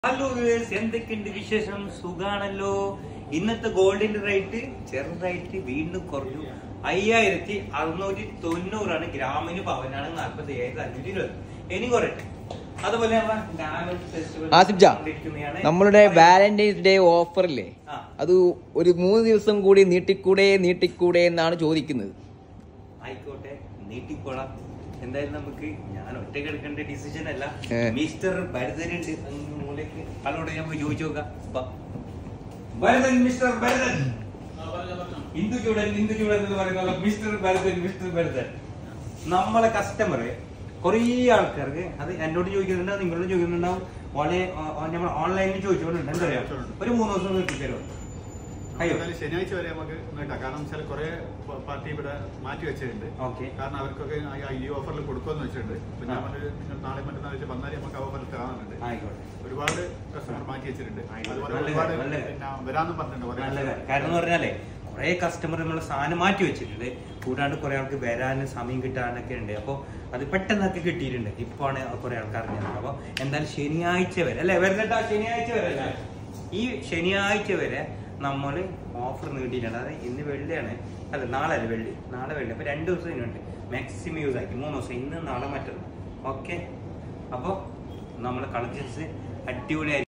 Hello girls എന്തൊക്കെയുണ്ട് വിശേഷം സുഖാണല്ലോ ഇന്നത്തെ ഗോൾഡിന്റെ റേറ്റ് ചെറുതായിട്ട് വീണ്ടും കുറഞ്ഞു അയ്യായിരത്തി അറുന്നൂറ്റി തൊണ്ണൂറാണ് ഗ്രാമിന് പവനാണ് നാൽപ്പത്തി ഏഴായിരത്തി അഞ്ഞൂറ്റി ഇരുപത് ഇനി കുറയട്ടെ അതുപോലെ നമ്മളെ diamond festival ആസിഫ് ജാ, കൊണ്ടിരിക്കുന്നതാണ്. നമ്മളുടെ വാലന്റൈൻസ് ഡേ ഓഫറില്ലേ ആ. അത് ഒരു മൂന്ന് ദിവസം കൂടി നീട്ടിക്കൂടെ നീട്ടിക്കൂടെ എന്നാണ് ചോദിക്കുന്നത് ആയിക്കോട്ടെ നീട്ടിക്കോളാം എന്തായാലും നമുക്ക് ഞാൻ ഒറ്റയ്ക്ക് എടുക്കേണ്ട ഡിസിഷൻ അല്ല ഏ. മിസ്റ്റർ ഭരതനുണ്ട് അങ്ങ് മൂലയ്ക്ക് ആളോട് നമുക്ക് ചോദിച്ചു നോക്കാം ബാ. ഭരതൻ മിസ്റ്റർ ഭരതൻ ഹിന്ദു ചൂടൻ ഹിന്ദു ചൂടൻ എന്ന് പറയുന്ന മിസ്റ്റർ ഭരതൻ മിസ്റ്റർ ഭരതൻ നമ്മളെ കസ്റ്റമർ കുറേ ആൾക്കാർക്ക് അത് എന്നോട് ചോദിക്കുന്നുണ്ടാവും നിങ്ങളോട് ചോദിക്കുന്നുണ്ടാവും ഓൺലൈൻ നമ്മൾ ഓൺലൈനിൽ ചോദിച്ചോണ്ടുണ്ട് എന്താ പറയാ ഒരു മൂന്ന് ദിവസം കിട്ടിത്തരുമോ അയ്യോ എന്തായാലും ശനിയാഴ്ച വരെ നമുക്ക് നീട്ടാം കാരണം വെച്ചാൽ കുറെ പാർട്ടി ഇവിടെ മാറ്റി വെച്ചിട്ടുണ്ട് ഓക്കെ കാരണം അവർക്കൊക്കെ ആ ഈ ഓഫറിൽ കൊടുക്കുമെന്ന് വെച്ചിട്ടുണ്ട് അപ്പൊ ഞാൻ ആ. പറഞ്ഞൊരു നിങ്ങൾ നാളെ മറ്റന്നാൾ വെച്ച് വന്നാലേ നമുക്ക് ആ ഓഫറിൽ കാണുന്നുണ്ട് ആയിക്കോട്ടെ ഒരുപാട് കസ്റ്റമർ മാറ്റി വെച്ചിട്ടുണ്ട് ആയിക്കോട്ടെ. അതുപോലെ നല്ല ഒരുപാട് കാര്യം, നല്ല കാര്യം. പിന്നെ വരാന്നും പറഞ്ഞിട്ടുണ്ട് കുറെ നല്ല customer. കാര്യം. കാരണം എന്ന് പറഞ്ഞാലേ കുറെ കസ്റ്റമർ നമ്മളെ സാധനം മാറ്റി വെച്ചിട്ടുണ്ട് കൂടാണ്ട് കുറെ ആൾക്ക് വരാൻ സമയം കിട്ടാനൊക്കെ ഉണ്ട് അപ്പോൾ അത് പെട്ടെന്നൊക്കെ കിട്ടിയിട്ടുണ്ട് ഇപ്പൊ ആണ് കുറെ ആൾക്കാർ അറിഞ്ഞത് അപ്പോൾ എന്തായാലും ശനിയാഴ്ച വരെ അല്ലെ വരുന്നിട്ട് ശനിയാഴ്ച വരെ അല്ലേ ഈ ശനിയാഴ്ച വരെ നമ്മൾ ഓഫർ നീട്ടിയിട്ടുണ്ട് അതായത് ഇന്ന് വെള്ളിയാണ് അല്ല നാളെ അല്ല വെള്ളി നാളെ വെള്ളി അപ്പോൾ രണ്ട് ദിവസം ഇതിനുണ്ട് മാക്സിമം യൂസ് ആക്കി മൂന്ന് ദിവസം ഇന്ന് നാളെ മറ്റൊന്ന് ഓക്കെ അപ്പോൾ നമ്മളെ കളക്ഷൻസ് അടിപൊളിയായി